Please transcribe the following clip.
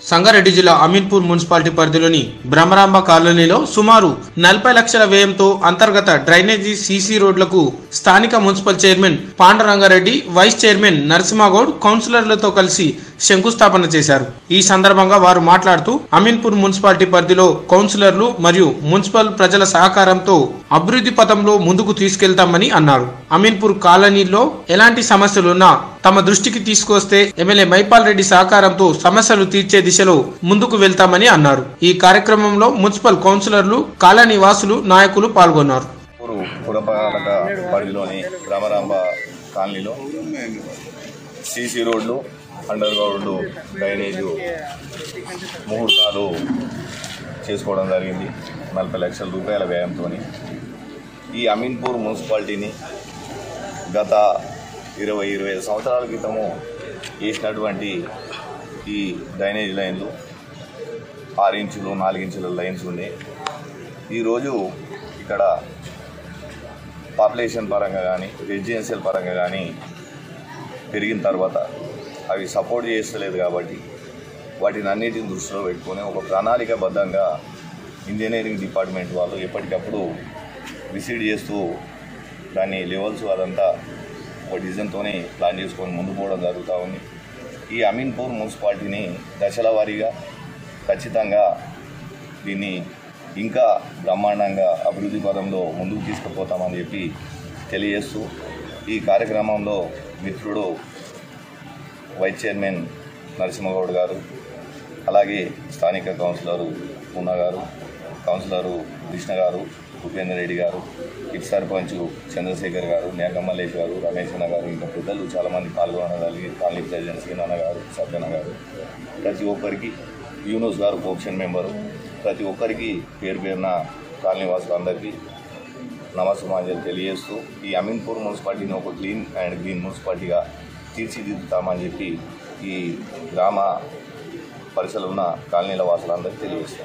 సంగారెడ్డి జిల్లా అమీన్పూర్ మున్సిపాలిటీ పరిధిలోని బ్రహ్మరాంబ కాలనీలో సుమారు నలభై లక్షల వ్యయంతో అంతర్గత డ్రైనేజీ సీసీ రోడ్లకు స్థానిక municipal chairman Pandurangareddy vice chairman Narasimhagoud కౌన్సిలర్లతో కలిసి శంకుస్థాపన చేశారు ఈ సందర్భంగా వారు మాట్లాడుతూ అమీన్పూర్ మున్సిపాలిటీ పరిధిలో కౌన్సిలర్లు మరియు మున్సిపల్ ప్రజల సహకారంతో అభివృద్ధి పథంలో ముందుకు తీసుకెళ్తామని అన్నారు అమీన్పూర్ కాలనీలో ఎలాంటి సమస్యలున్నా తమ దృష్టికి తీసుకొస్తే ఎమ్మెల్యే మైపాల్ రెడ్డి సహకారంతో సమస్యలు తీర్చే దిశలో ముందుకు వెళ్తామని అన్నారు ఈ కార్యక్రమంలో మున్సిపల్ కౌన్సిలర్లు కాలనీ వాసులు నాయకులు పాల్గొన్నారు ఊరు పురపాలక పరిధిలోని రామరాంబ కాలనీలో సీసీ రోడ్లు అండర్ గ్రౌండ్ డ్రైనేజు ముహూర్తాలు చేసుకోవడం జరిగింది నలభై లక్షల రూపాయల వ్యయంతో ఈ అమీన్పూర్ మున్సిపాలిటీని గత ఇరవై ఇరవై ఐదు సంవత్సరాల క్రితము వేసినటువంటి ఈ డ్రైనేజ్ లైన్లు ఆరు ఇంచులు నాలుగు ఇంచుల లైన్స్ ఉన్నాయి ఈరోజు ఇక్కడ పాపులేషన్ పరంగా కానీ రెసిడెన్షియల్ పరంగా కానీ పెరిగిన తర్వాత అవి సపోర్ట్ చేస్తలేదు కాబట్టి వాటిని అన్నిటిని దృష్టిలో పెట్టుకొని ఒక ప్రణాళికబద్ధంగా ఇంజనీరింగ్ డిపార్ట్మెంట్ వాళ్ళు ఎప్పటికప్పుడు విసిట్ చేస్తూ దాని లెవెల్స్ అదంతా ఒక డిజైన్తోనే ప్లాన్ చేసుకొని ముందు పోవడం జరుగుతూ ఉంది ఈ అమీన్పూర్ మున్సిపాలిటీని దశల వారీగా ఖచ్చితంగా దీన్ని ఇంకా బ్రహ్మాండంగా అభివృద్ధి పదంలో ముందుకు తీసుకుపోతామని చెప్పి తెలియజేస్తూ ఈ కార్యక్రమంలో మిత్రుడు వైస్ చైర్మన్ నరసింహగౌడ్ గారు అలాగే స్థానిక కౌన్సిలరు పూనా గారు కౌన్సిలరు కృష్ణ గారు ఉపేందర్ రెడ్డి గారు ఇటు సర్పంచ్ చంద్రశేఖర్ గారు నేక మల్లేష్ గారు రమేష్ అన్న గారు ఇంకా పెద్దలు చాలామంది పాల్గొనడం జరిగింది కాలనీ ప్రెసిడెంట్ సీనన్న గారు సత్యన్న గారు ప్రతి ఒక్కరికి యూనూస్ గారు కోప్షన్ మెంబరు ప్రతి ఒక్కరికి పేరు పేరున కాలనీ వాసులందరికీ నమస్సమాజాలు తెలియజేస్తూ ఈ అమీన్పూర్ మున్సిపాలిటీని ఒక క్లీన్ అండ్ గ్రీన్ మున్సిపాలిటీగా తీర్చిదిద్దుతామని చెప్పి ఈ గ్రామ పరిసర ఉన్న కాలనీల వాసులందరికీ తెలియజేస్తాం